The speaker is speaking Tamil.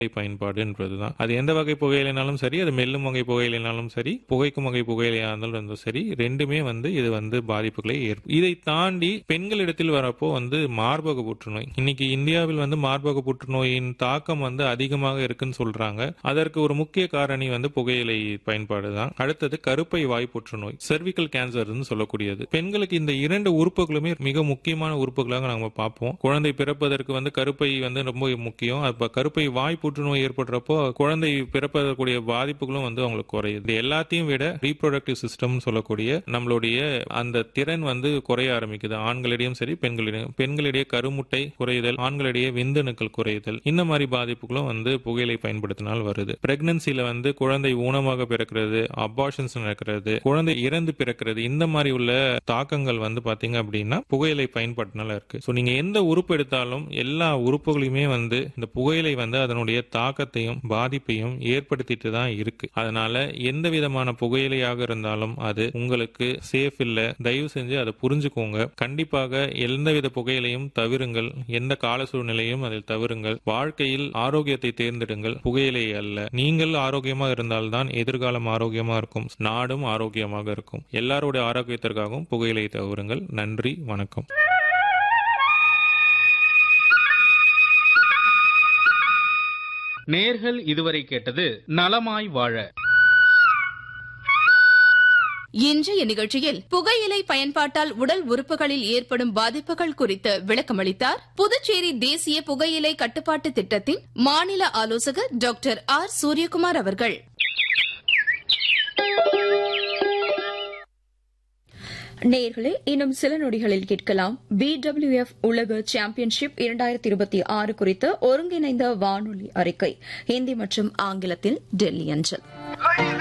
பயன்பாடுன்றதுதான் அது எந்த வகை புகையிலைனாலும் சரி அது மெல்லும் வகை புகையிலைனாலும் சரி புகைக்கும் வகை புகையிலையா இருந்தாலும் சரி ரெண்டுமே வந்து இது வந்து பாதிப்புகளை ஏற்படும் இதை தாண்டி பெண்களிடத்தில் வரப்போ வந்து மார்பக புற்றுநோய் இன்னைக்கு இந்தியாவில் வந்து மார்பக புற்றுநோயின் தாக்கம் வந்து அதிகமாக இருக்குன்னு சொல்றாங்க அதற்கு ஒரு முக்கிய காரணி வந்து புகையிலை பயன்பாடு தான் அடுத்தது கருப்பை வாய் புற்றுநோய் செர்விக்கல் கேன்சர்னு சொல்லக்கூடியது பெண்களுக்கு இந்த இரண்டு உறுப்புகளுமே மிக முக்கியமான உறுப்புகளாக நம்ம பார்ப்போம் குழந்தை பிறப்பதற்கு வந்து கருப்பை வந்து ரொம்ப முக்கியம் அப்ப கருப்பை வாய் புற்றுநோய் ஏற்படுறப்போ குழந்தை பிறப்பதற்குரிய பாதிப்புகளும் வந்து அவங்களுக்கு குறையுது இது எல்லாத்தையும் விட ரீப்ரொடக்டிவ் சிஸ்டம் சொல்லக்கூடிய நம்மளுடைய அந்த திறன் வந்து குறைய ஆரம்பிக்குது ஆண்களிடையும் சரி பெண்களிடையும் பெண்களிடையே கருமுட்டை குறையுதல் ஆண்களிடையே விந்தணுக்கள் குறையுதல் இந்த மாதிரி பாதிப்புகளும் வந்து புகையிலை பயன்படுத்தினால் வருது பிரெக்னன்சில வந்து குழந்தை ஊனமாக பிறக்கிறது அபார்ஷன்ஸ் நடக்கிறது குழந்தை இறந்து பிறக்கிறது இந்த மாதிரி உள்ள தாக்கங்கள் வந்து பாத்தீங்க அப்படின்னா புகையிலை பயன்பாட்டினால இருக்கு ஸோ நீங்க எந்த உறுப்பு எடுத்தாலும் எல்லா உறுப்புகளையுமே வந்து இந்த புகையிலை வந்து அதனுடைய தாக்கத்தையும் பாதிப்பையும் ஏற்படுத்திட்டு தான் இருக்கு அதனால எந்த விதமான புகையிலையாக இருந்தாலும் அது உங்களுக்கு சேஃப் இல்ல தயவு செஞ்சு அதை புரிஞ்சுக்கோங்க கண்டிப்பாக எந்தவித புகையிலையும் தவிருங்கள் எந்த கால சூழ்நிலையும் அதில் தவிருங்கள் வாழ்க்கையில் ஆரோக்கியத்தை தேர்ந்தெடுங்கள் புகையிலை அல்ல நீங்கள் ஆரோக்கியமா இருந்தால்தான் எதிர்காலம் ஆரோக்கியமா இருக்கும் நாடும் ஆரோக்கியமாக இருக்கும் எல்லாருடைய ஆரோக்கியத்திற்காகவும் புகையிலை தவிருங்கள் நன்றி வணக்கம் நேர்கள் இதுவரை கேட்டது நலமாய் வாழ இன்றைய நிகழ்ச்சியில் புகையிலை பயன்பாட்டால் உடல் உறுப்புகளில் ஏற்படும் பாதிப்புகள் குறித்து விளக்கமளித்தார் புதுச்சேரி தேசிய புகையிலை கட்டுப்பாட்டு திட்டத்தின் மாநில ஆலோசகர் டாக்டர் ஆர் சூரியகுமார் அவர்கள் நேர்களே இன்னும் சில நொடிகளில் கேட்கலாம் பிடபிள்யூஎஃப் உலக சாம்பியன்ஷிப் இரண்டாயிரத்தி இருபத்தி ஆறு குறித்த ஒருங்கிணைந்த வானொலி அறிக்கை ஹிந்தி மற்றும் ஆங்கிலத்தில் டெல்லி அஞ்சல்